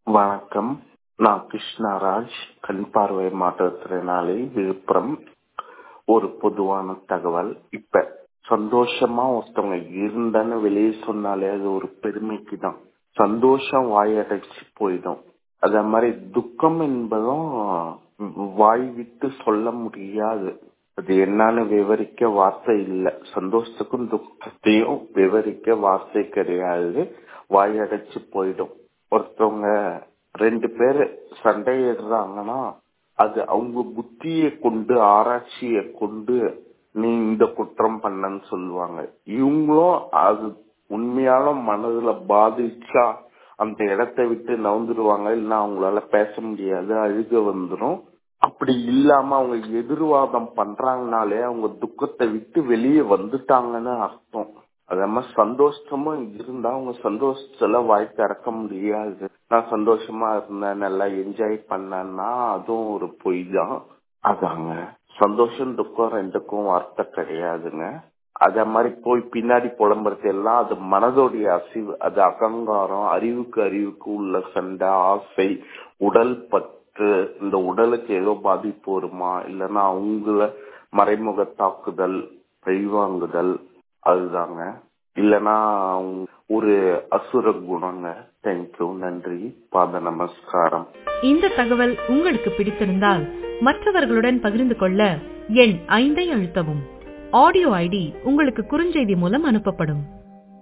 வணக்கம் நான் கிருஷ்ணராஜ் கண் பார்வை மாற்றுத்திறனாளி விழுப்புரம் ஒரு பொதுவான தகவல் இப்ப சந்தோஷமா ஒருத்தவங்க இருந்தன்னு வெளியே சொன்னாலே அது ஒரு பெருமைக்கு தான் சந்தோஷம் வாயடைச்சு போயிடும் அதே மாதிரி துக்கம் என்பதும் வாய் விட்டு சொல்ல முடியாது அது என்னன்னு விவரிக்க வார்த்தை இல்லை சந்தோஷத்துக்கும் துக்கத்தையும் விவரிக்க வார்த்தை கிடையாது வாயடைச்சு போயிடும் ஒருத்தவங்க ரெண்டு பேர் சண்டையிடுறாங்கன்னா அது அவங்க புத்தியை கொண்டு ஆராய்ச்சியை கொண்டு நீ இந்த குற்றம் பண்ணன்னு சொல்லுவாங்க இவங்களும் அது உண்மையால மனதுல பாதிச்சா அந்த இடத்தை விட்டு நவுந்துருவாங்க இல்லைன்னா அவங்களால பேச முடியாது அழுக வந்துடும் அப்படி இல்லாம அவங்க எதிர்வாதம் பண்றாங்கனாலே அவங்க துக்கத்தை விட்டு வெளியே வந்துட்டாங்கன்னு அர்த்தம் அதே மாதிரி சந்தோஷமும் இருந்தா அவங்க சந்தோஷத்துல வாய் திறக்க முடியாது நான் சந்தோஷமா இருந்தேன் நல்லா என்ஜாய் பண்ணேன்னா அதுவும் ஒரு பொய் தான் அதாங்க சந்தோஷம் துக்கம் ரெண்டுக்கும் வார்த்தை கிடையாதுங்க அத மாதிரி போய் பின்னாடி புலம்புறது எல்லாம் அது மனதோடைய அசிவு அது அகங்காரம் அறிவுக்கு அறிவுக்கு உள்ள சண்டை ஆசை உடல் பற்று இந்த உடலுக்கு ஏதோ பாதிப்பு வருமா இல்லைன்னா அவங்கள மறைமுக தாக்குதல் பழிவாங்குதல் அதுதாங்க இல்லனா ஒரு அசுர குணங்க தேங்க்யூ நன்றி பாத நமஸ்காரம் இந்த தகவல் உங்களுக்கு பிடித்திருந்தால் மற்றவர்களுடன் பகிர்ந்து கொள்ள எண் ஐந்தை அழுத்தவும் ஆடியோ ஐடி உங்களுக்கு குறுஞ்செய்தி மூலம் அனுப்பப்படும்